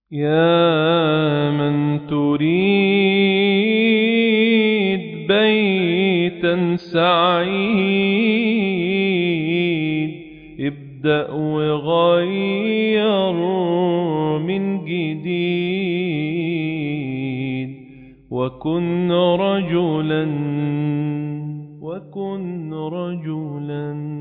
يا من تريد بيتا سعيد ابدأ وغير من جديد وكن رجلا وكن رجلا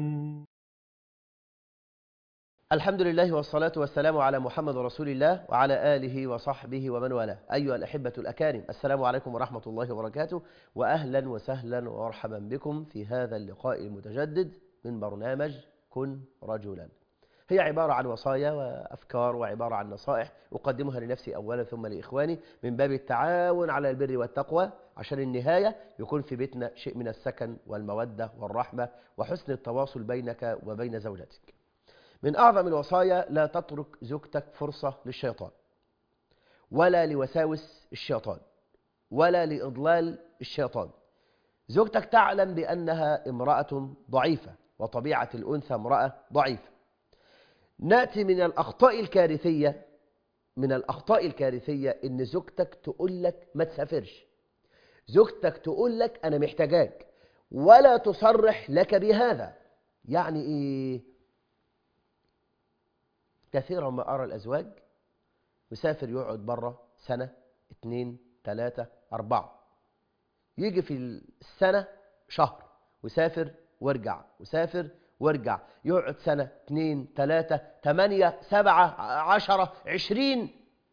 الحمد لله والصلاة والسلام على محمد رسول الله وعلى آله وصحبه ومن والاه أيها الأحبة الأكارم السلام عليكم ورحمة الله وبركاته وأهلا وسهلا ومرحبا بكم في هذا اللقاء المتجدد من برنامج كن رجلا هي عبارة عن وصايا وأفكار وعبارة عن نصائح أقدمها لنفسي أولا ثم لإخواني من باب التعاون على البر والتقوى عشان النهاية يكون في بيتنا شيء من السكن والمودة والرحمة وحسن التواصل بينك وبين زوجتك من أعظم الوصايا لا تترك زوجتك فرصة للشيطان ولا لوساوس الشيطان ولا لإضلال الشيطان زوجتك تعلم بأنها امرأة ضعيفة وطبيعة الأنثى امرأة ضعيفة نأتي من الأخطاء الكارثية من الأخطاء الكارثية إن زوجتك تقول لك ما تسافرش زوجتك تقول لك أنا محتاجاك ولا تصرح لك بهذا يعني إيه كثيرا ما أرى الأزواج مسافر يقعد بره سنة اتنين تلاتة أربعة يجي في السنة شهر وسافر وارجع وسافر وارجع يقعد سنة اتنين تلاتة تمانية سبعة عشرة عشرين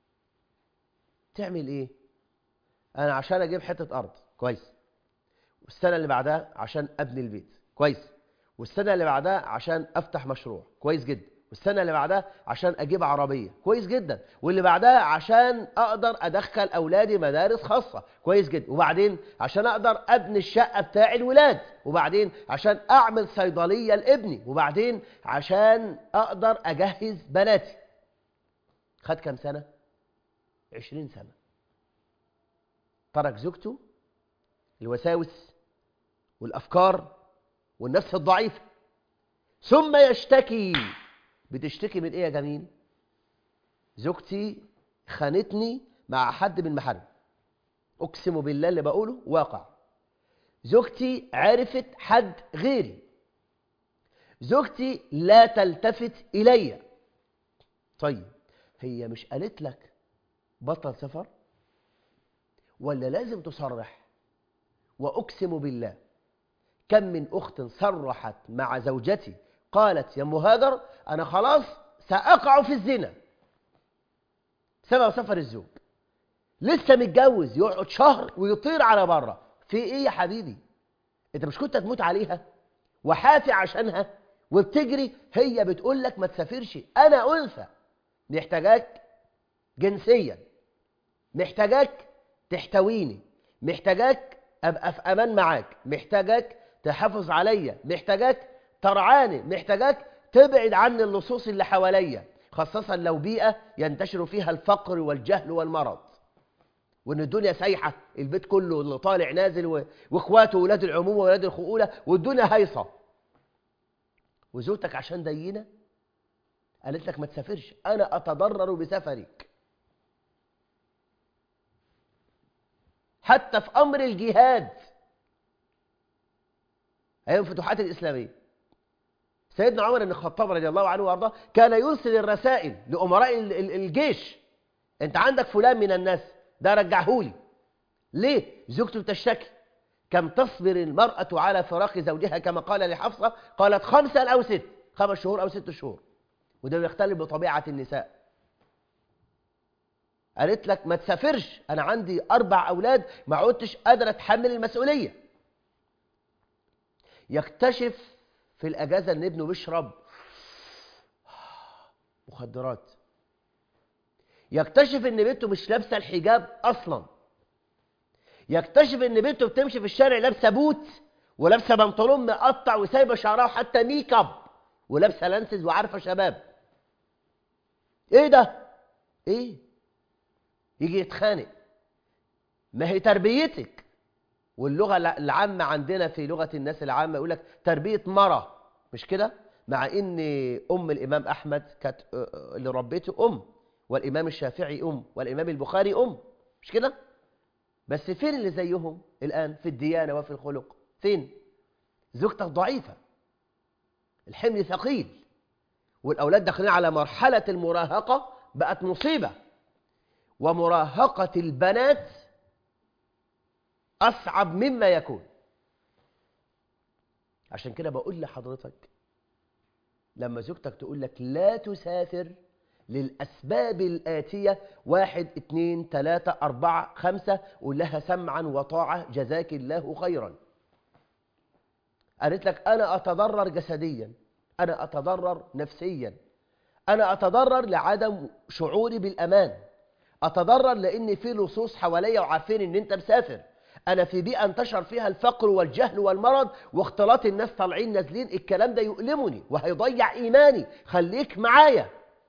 تعمل ايه انا عشان اجيب حتة ارض كويس والسنة اللي بعدها عشان ابني البيت كويس والسنة اللي بعدها عشان افتح مشروع كويس جدا والسنة اللي بعدها عشان أجيب عربية كويس جدا واللي بعدها عشان أقدر أدخل أولادي مدارس خاصة كويس جدا وبعدين عشان أقدر أبني الشقة بتاع الولاد وبعدين عشان أعمل صيدلية لابني وبعدين عشان أقدر أجهز بناتي خد كام سنة؟ عشرين سنة ترك زوجته الوساوس والأفكار والنفس الضعيفة ثم يشتكي بتشتكي من ايه يا جميل زوجتي خانتني مع حد من محارم اقسم بالله اللي بقوله واقع زوجتي عرفت حد غيري زوجتي لا تلتفت الي طيب هي مش قالت لك بطل سفر ولا لازم تصرح واقسم بالله كم من اخت صرحت مع زوجتي قالت يا مهاجر أنا خلاص سأقع في الزنا سبب سفر الزوج لسه متجوز يقعد شهر ويطير على بره في ايه يا حبيبي انت مش كنت هتموت عليها وحافي عشانها وبتجري هي بتقول لك ما تسافرش انا انثى محتاجاك جنسيا محتاجاك تحتويني محتاجاك ابقى في امان معاك محتاجاك تحافظ عليا محتاجاك ترعاني محتاجاك تبعد عني اللصوص اللي حواليا خاصة لو بيئة ينتشر فيها الفقر والجهل والمرض وان الدنيا سايحة البيت كله اللي طالع نازل و... واخواته ولاد العمومة وولاد الخؤولة والدنيا هايصة وزوجتك عشان دينة قالت لك ما تسافرش انا اتضرر بسفرك حتى في امر الجهاد ايام الفتوحات الاسلاميه سيدنا عمر بن الخطاب رضي الله عنه وارضاه كان يرسل الرسائل لامراء الجيش انت عندك فلان من الناس ده رجعهولي ليه زوجته بتشتكي كم تصبر المرأة على فراق زوجها كما قال لحفصة قالت خمسة أو ست خمس شهور أو ست شهور وده بيختلف بطبيعة النساء قالت لك ما تسافرش أنا عندي أربع أولاد ما عدتش قادرة أتحمل المسؤولية يكتشف في الأجازة إن ابنه بيشرب مخدرات يكتشف إن بنته مش لابسة الحجاب أصلا يكتشف إن بنته بتمشي في الشارع لابسة بوت ولابسة بنطلون مقطع وسايبة شعرها وحتى ميك اب ولابسة لانسز وعارفة شباب إيه ده؟ إيه؟ يجي يتخانق ما هي تربيتك واللغة العامة عندنا في لغة الناس العامة يقول لك تربية مرة مش كده؟ مع ان ام الامام احمد كانت اللي ربيته ام والإمام الشافعي أم والإمام البخاري أم مش كده بس فين اللي زيهم الآن في الديانة وفي الخلق فين زوجتك ضعيفة الحمل ثقيل والأولاد داخلين على مرحلة المراهقة بقت مصيبة ومراهقة البنات أصعب مما يكون عشان كده بقول لحضرتك لما زوجتك تقول لك لا تسافر للأسباب الآتية واحد اتنين تلاتة أربعة خمسة قول لها سمعا وطاعة جزاك الله خيرا قالت لك أنا أتضرر جسديا أنا أتضرر نفسيا أنا أتضرر لعدم شعوري بالأمان أتضرر لأن في لصوص حواليا وعارفين إن أنت مسافر أنا في بيئة انتشر فيها الفقر والجهل والمرض واختلاط الناس طالعين نازلين الكلام ده يؤلمني وهيضيع إيماني خليك معايا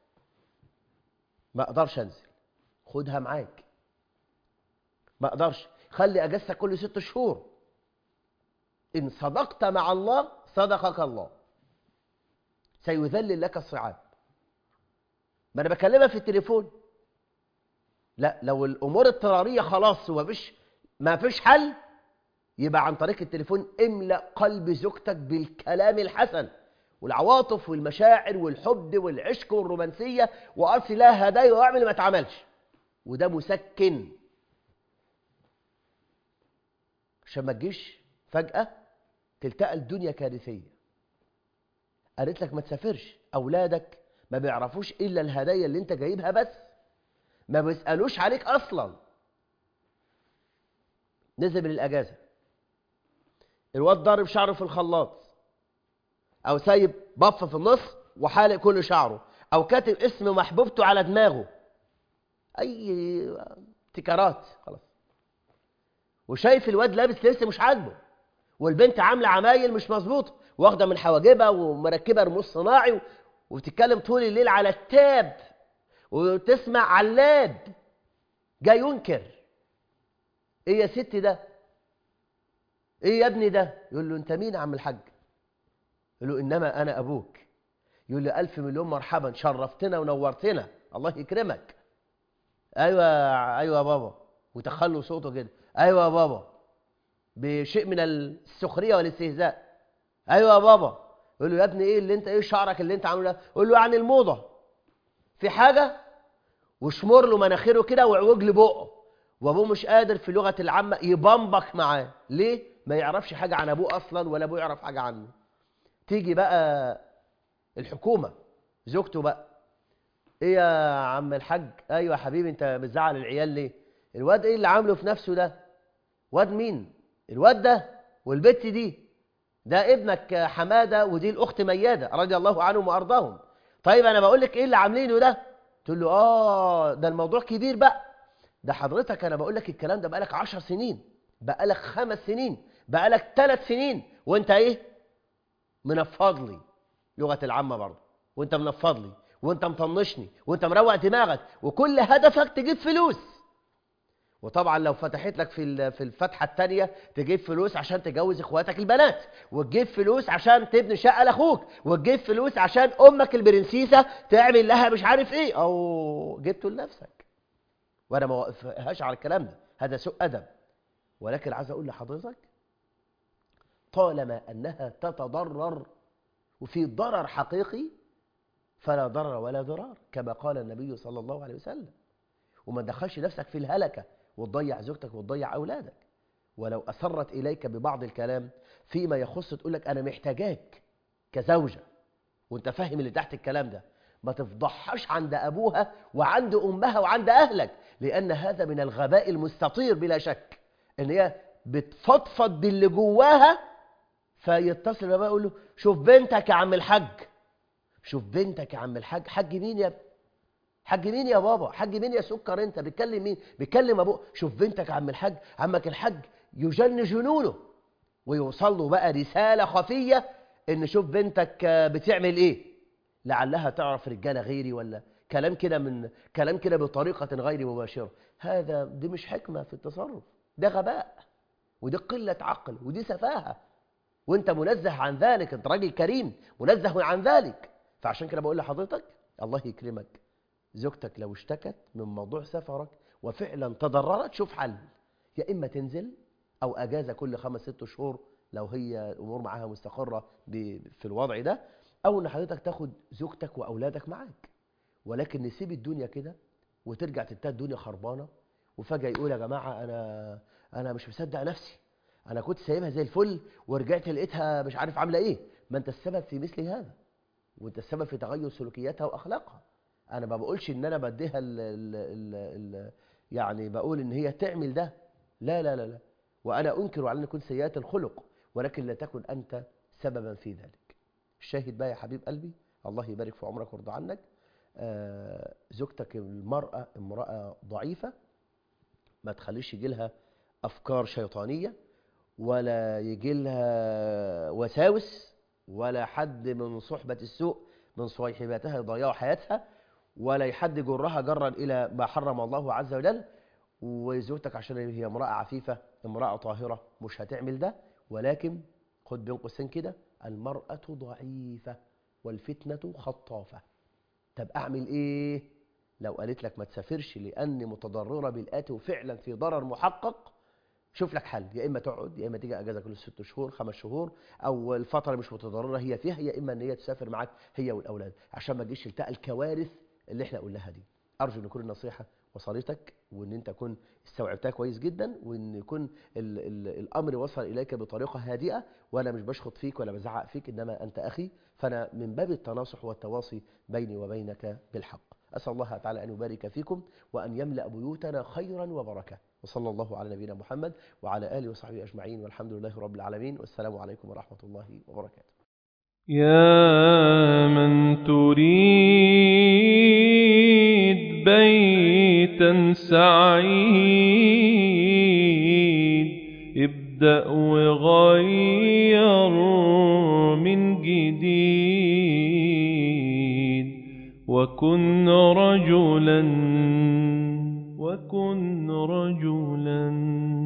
ما أقدرش أنزل خدها معاك ما أقدرش خلي أجازتك كل ست شهور إن صدقت مع الله صدقك الله سيذلل لك الصعاب ما أنا بكلمها في التليفون لا لو الأمور اضطرارية خلاص ومفيش ما فيش حل يبقى عن طريق التليفون املأ قلب زوجتك بالكلام الحسن والعواطف والمشاعر والحب والعشق والرومانسية وأرسل لها هدايا واعمل ما اتعملش وده مسكن عشان ما تجيش فجأة تلتقى الدنيا كارثية قالت لك ما تسافرش أولادك ما بيعرفوش إلا الهدايا اللي أنت جايبها بس ما بيسألوش عليك أصلا نزل من الأجازة الواد ضارب شعره في الخلاط أو سايب بف في النص وحالق كل شعره أو كاتب اسم محبوبته على دماغه أي ابتكارات خلاص وشايف الواد لابس لبس مش عاجبه والبنت عاملة عمايل مش مظبوطة واخدة من حواجبها ومركبة رموش صناعي وبتتكلم طول الليل على التاب وتسمع علاب جاي ينكر ايه يا ست ده ايه يا ابني ده يقول له انت مين يا عم الحاج يقول له انما انا ابوك يقول له الف مليون مرحبا شرفتنا ونورتنا الله يكرمك ايوه ايوه يا بابا وتخلوا صوته كده ايوه يا بابا بشيء من السخريه والاستهزاء ايوه يا بابا يقول له يا ابني ايه اللي انت ايه شعرك اللي انت عامله ده يقول له عن الموضه في حاجه وشمر له مناخيره كده وعوج له بقه وابوه مش قادر في لغه العامه يبمبك معاه ليه ما يعرفش حاجه عن ابوه اصلا ولا ابوه يعرف حاجه عنه تيجي بقى الحكومه زوجته بقى ايه يا عم الحاج ايوه يا حبيبي انت بتزعل العيال ليه الواد ايه اللي عامله في نفسه ده واد مين الواد ده والبت دي ده ابنك حماده ودي الاخت مياده رضي الله عنهم وارضاهم طيب انا بقول لك ايه اللي عاملينه ده تقول له اه ده الموضوع كبير بقى ده حضرتك انا بقول لك الكلام ده بقالك عشر سنين بقالك خمس سنين بقالك ثلاث سنين وانت ايه منفض لي لغه العامه برضه وانت منفض لي وانت مطنشني وانت مروق دماغك وكل هدفك تجيب فلوس وطبعا لو فتحت لك في في الفتحه الثانيه تجيب فلوس عشان تجوز اخواتك البنات وتجيب فلوس عشان تبني شقه لاخوك وتجيب فلوس عشان امك البرنسيسه تعمل لها مش عارف ايه او جبته لنفسك وانا ما وقفهاش على الكلام ده هذا سوء ادب ولكن عايز اقول لحضرتك طالما انها تتضرر وفي ضرر حقيقي فلا ضرر ولا ضرار كما قال النبي صلى الله عليه وسلم وما تدخلش نفسك في الهلكة وتضيع زوجتك وتضيع أولادك ولو أسرت إليك ببعض الكلام فيما يخص تقول لك أنا محتاجاك كزوجة وانت فاهم اللي تحت الكلام ده ما تفضحش عند أبوها وعند أمها وعند أهلك لأن هذا من الغباء المستطير بلا شك إن هي بتفضفض باللي جواها فيتصل بابا يقول له شوف بنتك يا عم الحاج شوف بنتك يا عم الحاج حاج مين يا ابني حاج مين يا بابا حاج مين يا سكر انت بتكلم مين بتكلم ابوه شوف بنتك يا عم الحاج عمك الحاج يجن جنونه ويوصل له بقى رسالة خفية ان شوف بنتك بتعمل ايه لعلها تعرف رجالة غيري ولا كلام كده من كلام كده بطريقة غير مباشرة هذا دي مش حكمة في التصرف ده غباء ودي قلة عقل ودي سفاهة وانت منزه عن ذلك انت راجل كريم منزه عن ذلك فعشان كده بقول لحضرتك الله يكرمك زوجتك لو اشتكت من موضوع سفرك وفعلا تضررت شوف حل يا إما تنزل أو أجازة كل خمس ست شهور لو هي الأمور معاها مستقرة ب- في الوضع ده أو إن حضرتك تاخد زوجتك وأولادك معاك ولكن نسيب الدنيا كده وترجع تلتقى الدنيا خربانة وفجأة يقول يا جماعة أنا أنا مش مصدق نفسي أنا كنت سايبها زي الفل ورجعت لقيتها مش عارف عاملة إيه ما أنت السبب في مثل هذا وأنت السبب في تغير سلوكياتها وأخلاقها أنا ما بقولش إن أنا بديها ال ال ال ال يعني بقول إن هي تعمل ده لا لا لا لا وأنا أنكر على أن يكون سيئات الخلق ولكن لا تكن أنت سببا في ذلك الشاهد بقى يا حبيب قلبي الله يبارك في عمرك ويرضى عنك آه، زوجتك المرأة امرأة ضعيفة ما تخليش يجي لها أفكار شيطانية ولا يجي لها وساوس ولا حد من صحبة السوء من صويحباتها يضيعوا حياتها ولا حد جرها جرا إلى ما حرم الله عز وجل وزوجتك عشان هي امرأة عفيفة امرأة طاهرة مش هتعمل ده ولكن خد بين قوسين كده المرأة ضعيفة والفتنة خطافة طب أعمل إيه؟ لو قالت لك ما تسافرش لأني متضررة بالآتي وفعلا في ضرر محقق شوف لك حل يا إما تقعد يا إما تيجي أجازة كل ست شهور خمس شهور أو الفترة مش متضررة هي فيها يا إما إن هي تسافر معاك هي والأولاد عشان ما تجيش تلتقى الكوارث اللي إحنا قلناها دي أرجو أن يكون النصيحة وصلتك وأن أنت تكون استوعبتها كويس جدا وأن يكون ال ال الأمر وصل إليك بطريقة هادئة وأنا مش بشخط فيك ولا بزعق فيك إنما أنت أخي فأنا من باب التناصح والتواصي بيني وبينك بالحق أسأل الله تعالى أن يبارك فيكم وأن يملأ بيوتنا خيرا وبركة وصلى الله على نبينا محمد وعلى آله وصحبه أجمعين والحمد لله رب العالمين والسلام عليكم ورحمة الله وبركاته يا من تريد بيتا سعيد ابدأ وغير من جديد وكن رجلا وكن رجلا